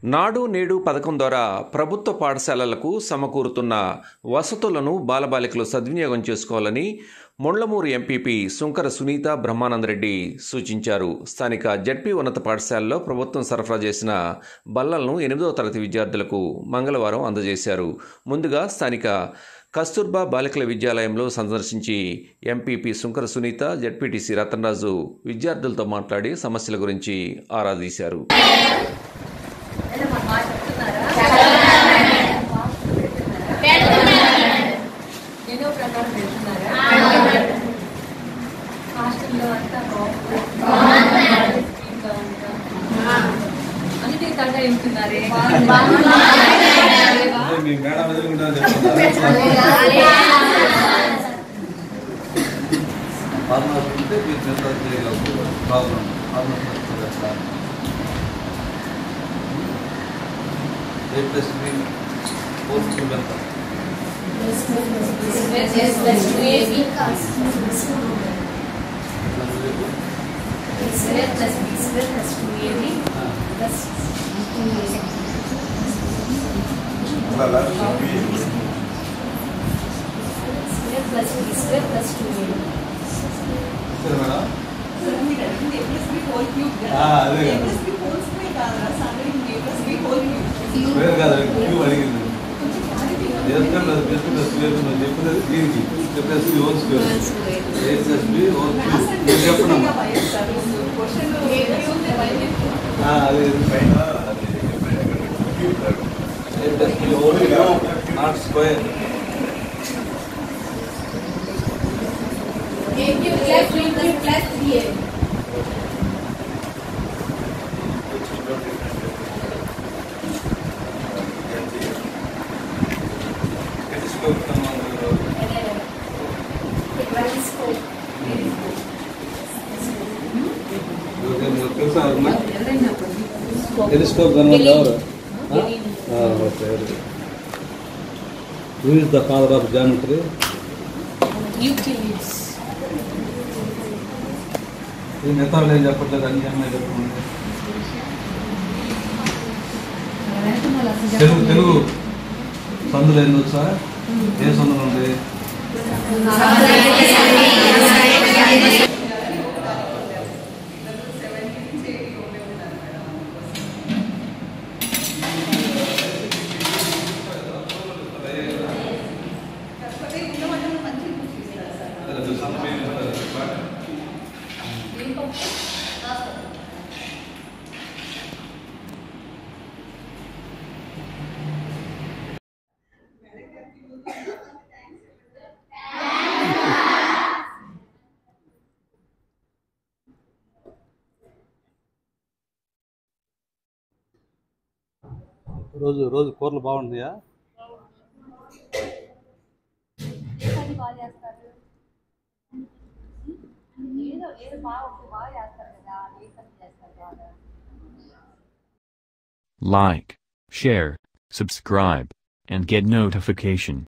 నాడు నేడు పథకం ద్వారా ప్రభుత్వ పాఠశాలలకు సమకూరుతున్న వసతులను బాలబాలికలు సద్వినియోగం చేసుకోవాలని మొండ్లమూరు ఎంపీపీ సుంకర సునీత బ్రహ్మానందరెడ్డి సూచించారు స్థానిక జడ్పీ ఉన్నత పాఠశాలలో ప్రభుత్వం సరఫరా చేసిన బల్లలను ఎనిమిదవ తరగతి విద్యార్థులకు మంగళవారం అందజేశారు ముందుగా స్థానిక కస్తూర్బా బాలికల విద్యాలయంలో సందర్శించి ఎంపీపీ సుంకర సునీత జడ్పీటీసీ రతన్రాజు విద్యార్థులతో మాట్లాడి సమస్యల గురించి ఆరా తీశారు ఏదో ప్రకారం పెడుతున్నారా హాస్టల్లో అంతా ఇంకా ఇంకా అన్నిటికీ తగ్గ వెళ్తున్నారే మీ మేడం ఎదుర్కొంటారని చెప్తున్నారు ఫార్మర్స్ ఉంటే మీరు నిర్ధారణ చేయగలరు ప్రాబ్లం ఫార్మర్స్ వస్తుంది ఎట్లా A plus B four school ఎంత సరే మేడం ఆ, అదే కదా. వేరు కాదు క్యూ అడిగింది ఎందుకంటే అది ప్లస్ ప్లస్ లేదు నువ్వు చెప్పినది దీనికి plus B whole square A plus B whole cube మీరు చెప్పండి అమ్మా. ఆ, అదే పైన A plus B whole cube not square తెలుసా అమ్మా టెలిస్కోప్ కనబడి ఎవరు okay who is the father of geometry ఈ మెథడ్ ఏం చెప్పట్లేదు అన్ని అమ్మాయి చెప్తుంది తెలుగు తెలుగు సందులు ఏందో సార్ ఏ సందులు ఉంది రోజు రోజు కూరలు బాగుంటాయా ఏదో ఏదో బాగా బాగా చేస్తారు కదా ఏ పని చేస్తారు బాగా Like, share, subscribe, and get notification.